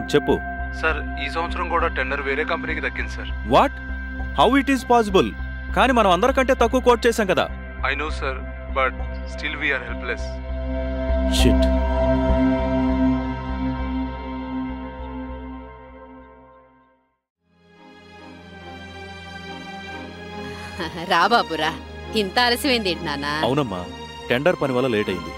కమాన్ చెప్పు సార్ ఈ సంవత్సరం కూడా టెండర్ వేరే కంపెనీకి దక్కింది sir what how it is possible కానీ మనం అందరికంటే తక్కువ కోట్ చేశాం కదా I know sir but still we're helpless shit రా బాబురా ఇంత ఆలస్యమైంది ఏంటి నాన్న అవునమ్మా టెండర్ పని వల్ల లేట్ అయింది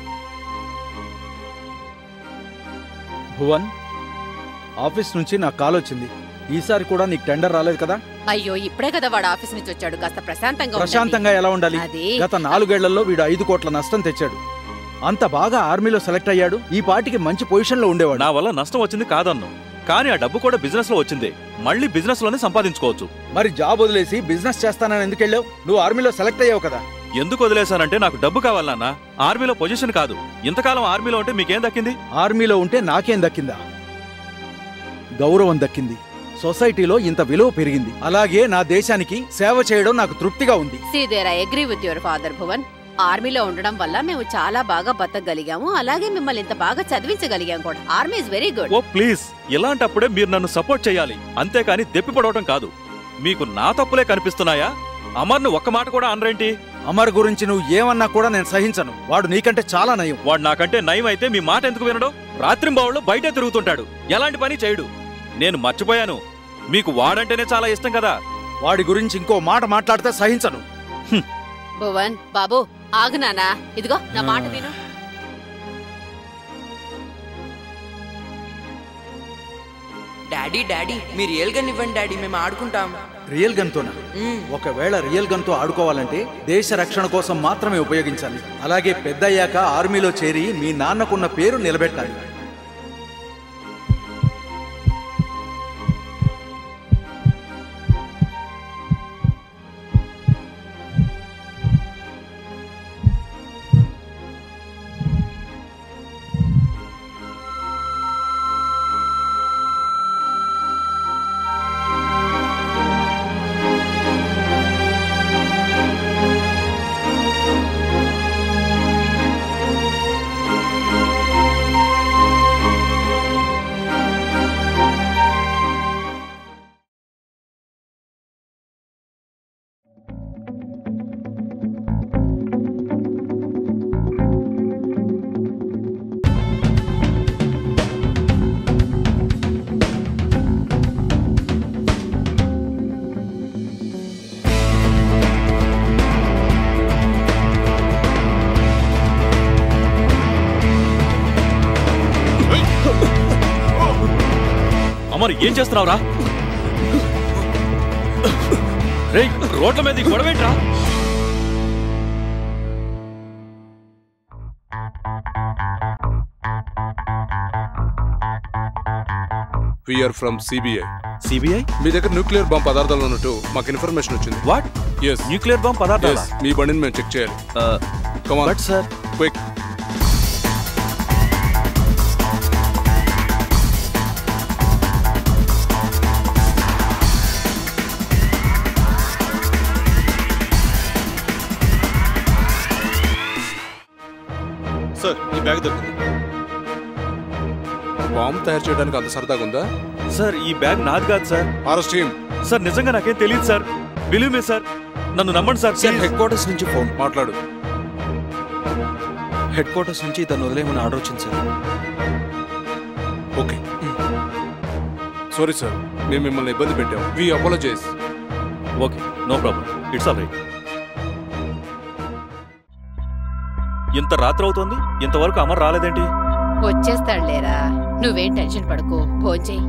భువన్ ఆఫీస్ నుంచి నాకు కాల్ వచ్చింది ఈసారి కూడా నీకు టెండర్ రాలేదు కదా అయ్యో ఇప్పుడే కదా వాడు ఆఫీస్ నుంచి వచ్చాడు కాస్త ప్రశాంతంగా ఉండండి. ప్రశాంతంగా ఎలా ఉండాలి అది గత నాలుగేళ్లలో వీడు ఐదు కోట్ల నష్టం తెచ్చాడు అంత బాగా ఆర్మీలో సెలెక్ట్ అయ్యాడు ఈ పాటికి మంచి పొజిషన్ లో ఉండేవాడు నా వల్ల నష్టం వచ్చింది కాదన్ను కానీ ఆ డబ్బు కూడా బిజినెస్ లో వచ్చింది మళ్ళీ బిజినెస్ లోనే సంపాదించుకోవచ్చు మరి జాబ్ వదిలేసి బిజినెస్ చేస్తానని ఎందుకు వెళ్ళావు నువ్వు ఆర్మీలో సెలెక్ట్ అయ్యావు కదా ఎందుకు వదిలేశానంటే నాకు డబ్బు కావాలన్న ఆర్మీలో పొజిషన్ కాదు ఇంతకాలం ఆర్మీలో ఉంటే మీకేం దక్కింది ఆర్మీలో ఉంటే నాకేం దక్కిందా గౌరవం దక్కింది సొసైటీలో ఇంత విలువ పెరిగింది అలాగే నా దేశానికి సేవ చేయడం నాకు తృప్తిగా ఉంది see there I agree with your father Bhuvan ఆర్మీలో ఉండడం వల్ల మేము చాలా బాగా బతకగలిగాము అలాగే మిమ్మల్ని ఇంత బాగా చదివించగలిగాం కూడా army is very good oh please ఇలాంటప్పుడే మీరు నన్ను సపోర్ట్ చేయాలి అంతేకాని దెప్పి పడవటం కాదు మీకు నా తప్పులే కనిపిస్తున్నాయా అమర్ను ఒక్క మాట కూడా అనరేంటి అమర్ గురించి నువ్వు ఏమన్నా కూడా నేను సహించను వాడు నీకంటే చాలా నయం వాడు నాకంటే నయం అయితే మీ మాట ఎందుకు వినడు రాత్రింబావుళ్ళు బయటే తిరుగుతుంటాడు ఎలాంటి పని చేయడు నేను మర్చిపోయాను మీకు వాడంటేనే చాలా ఇష్టం కదా వాడి గురించి ఇంకో మాట మాట్లాడితే సహించను భువన్ బాబు ఆగు నానా ఇదిగో నా మాట విను డాడీ డాడీ మీరు రియల్ గన్ ఇవ్వండి డాడీ మేము ఆడుకుంటాం రియల్ గన్తోనా మ్మ్. ఒకవేళ రియల్ గన్తో ఆడుకోవాలంటే దేశ రక్షణ కోసం మాత్రమే ఉపయోగించాలి అలాగే పెద్దయ్యాక ఆర్మీలో చేరి మీ నాన్నకున్న పేరు నిలబెట్టాలి అమర్ ఏం చేస్తున్నావురా రేయ్ రోడ్ల మీద ఈ గొడవేంట్రా వీఆర్ ఫ్రమ్ సిబిఐ సిబిఐ మీ దగ్గర న్యూక్లియర్ బాంబ్ పదార్థాలు ఉన్నట్టు మాకు ఇన్ఫర్మేషన్ వచ్చింది వాట్ ఎస్ న్యూక్లియర్ బాంబ్ పదార్థాలా ఎస్ మీ బండిని మేము చెక్ చేయాలి come on but sir quick sir ఈ బ్యాగ్ దొరికింది బాంబ్ తయారు చేయడానికి అంత సరదాగా ఉందా సార్ ఈ బ్యాగ్ నాది కాదు సార్ ఆర్ఎస్ టీమ్ సార్ నిజంగా నాకేం తెలియదు సార్ బిలీవ్ మీ సార్ నన్ను నమ్మండి sir sir please. Headquarters నుంచి ఫోన్ మాట్లాడు హెడ్ క్వార్టర్స్ నుంచి తను వదిలేమని ఆర్డర్ వచ్చింది సార్ ఓకే సారీ సార్ మేము మిమ్మల్ని ఇబ్బంది పెట్టాం we apologise okay no problem it's all right ఇంత రాత్రి అవుతోంది ఇంతవరకు అమర్ రాలేదేంటి వచ్చేస్తాడు లేరా నువ్వేం టెన్షన్ పడకు భోంచేయి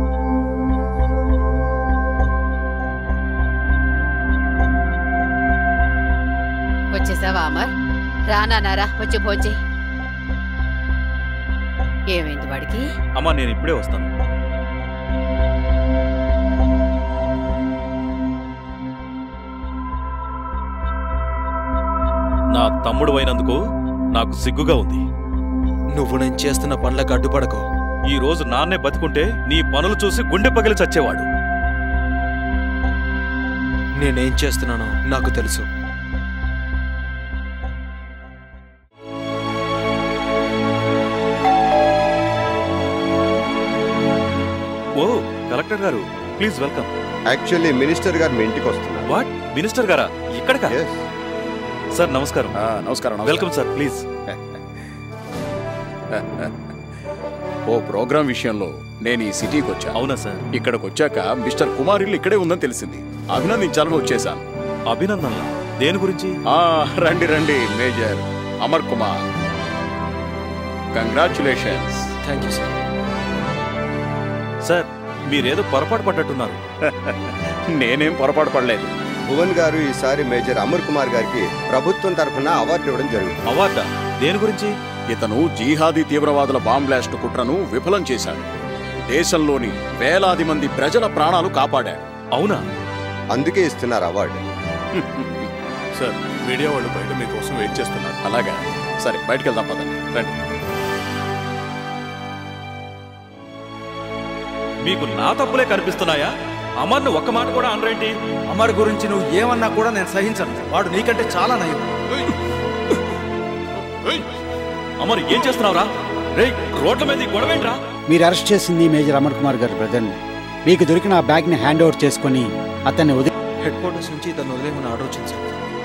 వచ్చేసావా అమర్ రానానారా వచ్చి భోంచేయి ఏమైంది వాడికి అమ్మా నేను ఇప్పుడే వస్తాను నా తమ్ముడు అయినందుకు నాకు సిగ్గుగా ఉంది నువ్వు నేను చేస్తున్న పనులకు అడ్డుపడకు ఈ రోజు నాన్నే బతికుంటే నీ పనులు చూసి గుండె పగిలి చచ్చేవాడు నేనేం చేస్తున్నానో నాకు తెలుసు గారు ప్లీజ్ వెల్కమ్ యాక్చువల్లీ మినిస్టర్ గారు మీ ఇంటికి వస్తున్నారు వాట్ మినిస్టర్ గారా ఇక్కడకా Yes. సార్ నమస్కారం ఆ, నమస్కారం నమస్కారం. Welcome sir please oh programme విషయంలో నేను ఈ సిటీకి వచ్చాను అవునా సార్ ఇక్కడికి వచ్చాక మిస్టర్ కుమార్ ఇల్లు ఇక్కడే ఉందని తెలిసింది అభినందించాలని వచ్చేసాను అభినందనలు దేని గురించి ఆ, రండి రండి major Amar Kumar congratulations thank you sir sir మీరేదో పొరపాటు పడ్డట్టున్నారు నేనేం పొరపాటు పడలేదు భువన్ గారు ఈసారి మేజర్ అమర్ కుమార్ గారికి ప్రభుత్వం తరఫున అవార్డు ఇవ్వడం జరుగుతుంది అవార్డా దేని గురించి ఇతను జీహాదీ తీవ్రవాదుల బాంబ్ బ్లాస్ట్ కుట్రను విఫలం చేశాడు దేశంలోని వేలాది మంది ప్రజల ప్రాణాలు కాపాడాడు అవునా అందుకే ఇస్తున్నారు అవార్డు సార్ మీడియా వాళ్ళు బయట మీకోసం వెయిట్ చేస్తున్నారు అలాగా సరే బయటికి వెళ్దాం పదండి రండి మీకు నా తప్పులే కనిపిస్తున్నాయా అమర్ను ఒక్క మాట కూడా అనరేంటి అమర్ గురించి నువ్వు ఏమన్నా కూడా నేను సహించను వాడు నీకంటే చాలా నయం అమర్ ఏం చేస్తున్నావురా రే రోడ్ల మీద ఈ గొడవేంట్రా మీరు అరెస్ట్ చేసింది మేజర్ అమర్ కుమార్ గారి బ్రదర్ని మీకు దొరికిన ఆ బ్యాగ్ని హ్యాండ్ ఓవర్ చేసుకొని అతన్ని వదిలి హెడ్ క్వార్టర్స్ నుంచి తను వదిలేమని ఆర్డర్ వచ్చింది సార్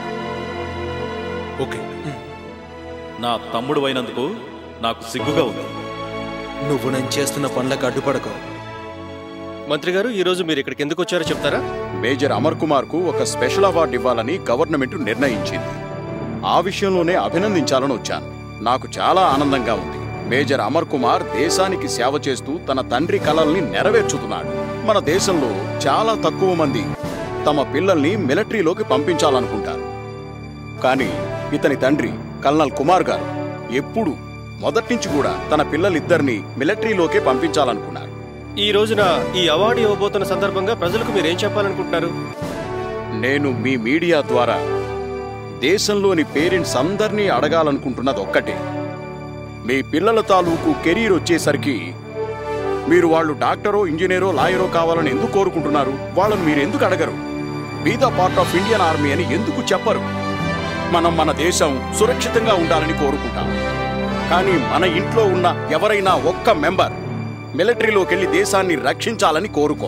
ఓకే నా తమ్ముడు అయినందుకు నాకు సిగ్గుగా ఉంది నువ్వు నేను చేస్తున్న పనులకు అడ్డుపడకు మంత్రి గారు ఈ రోజు మీరు ఇక్కడికి ఎందుకు వచ్చారో చెప్తారా మేజర్ అమర్ కుమార్ కు ఒక స్పెషల్ అవార్డు ఇవ్వాలని గవర్నమెంట్ నిర్ణయించింది ఆ విషయంలోనే అభినందించాలని వచ్చాను నాకు చాలా ఆనందంగా ఉంది మేజర్ అమర్ కుమార్ దేశానికి సేవ చేస్తూ తన తండ్రి కలల్ని నెరవేర్చుతున్నాడు మన దేశంలో చాలా తక్కువ మంది తమ పిల్లల్ని మిలిటరీలోకి పంపించాలనుకుంటారు కానీ ఇతని తండ్రి కల్నల్ కుమార్ గారు ఎప్పుడు మొదటి నుంచి కూడా తన పిల్లలిద్దరినీ మిలిటరీలోకే పంపించాలనుకున్నారు ఈ రోజున ఈ అవార్డు ఇవ్వబోతున్న సందర్భంగా ప్రజలకు మీరు ఏం చెప్పాలనుకుంటున్నారు నేను మీ మీడియా ద్వారా దేశంలోని పేరెంట్స్ అందరినీ అడగాలనుకుంటున్నది ఒక్కటే మీ పిల్లల తాలూకు కెరీర్ వచ్చేసరికి మీరు వాళ్ళు డాక్టరో ఇంజనీరో లాయరో కావాలని ఎందుకు కోరుకుంటున్నారు వాళ్ళని మీరు ఎందుకు అడగరు be the part of Indian army అని ఎందుకు చెప్పరు మనం మన దేశం సురక్షితంగా ఉండాలని కోరుకుంటాం కానీ మన ఇంట్లో ఉన్న ఎవరైనా ఒక్క మెంబర్ మిలిటరీలోకి వెళ్ళి దేశాన్ని రక్షించాలని కోరుకో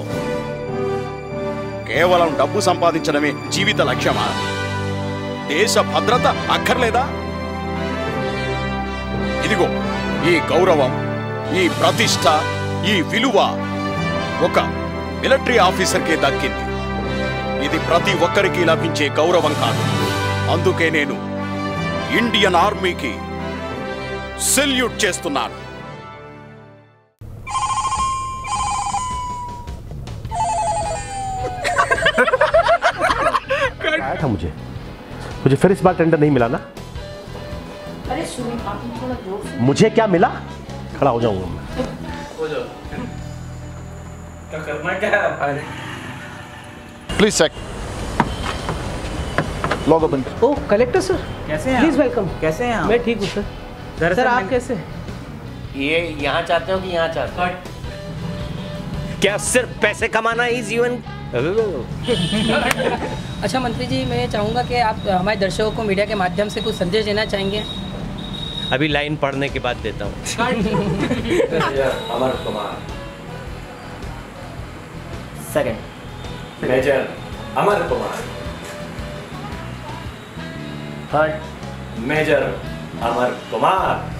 కేవలం డబ్బు సంపాదించడమే జీవిత లక్ష్యమా దేశ భద్రత అక్కర్లేదా ఇదిగో ఈ గౌరవం ఈ ప్రతిష్ట ఈ విలువ ఒక మిలిటరీ ఆఫీసర్కే దక్కింది ఇది ప్రతి ఒక్కరికి లభించే గౌరవం కాదు అందుకే నేను ఇండియన్ ఆర్మీకి సెల్యూట్ చేస్తున్నాను आया था मुझे मुझे फिर इस बार टेंडर नहीं मिला ना मुझे क्या मिला खड़ा हो जाऊंगा मैं please sec log open oh collector sir कैसे हैं प्लीज वेलकम कैसे हैं मैं ठीक हूँ सर सर आप कैसे ये यहाँ चाहते हो कि यहाँ चाहते हो क्या सिर्फ पैसे कमाना ही जीवन अच्छा मंत्री जी मैं ये चाहूँगा कि आप हमारे दर्शकों को मीडिया के माध्यम से कुछ संदेश देना चाहेंगे अभी लाइन पढ़ने के बाद देता हूँ Amar Kumar second major Amar Kumar third major Amar Kumar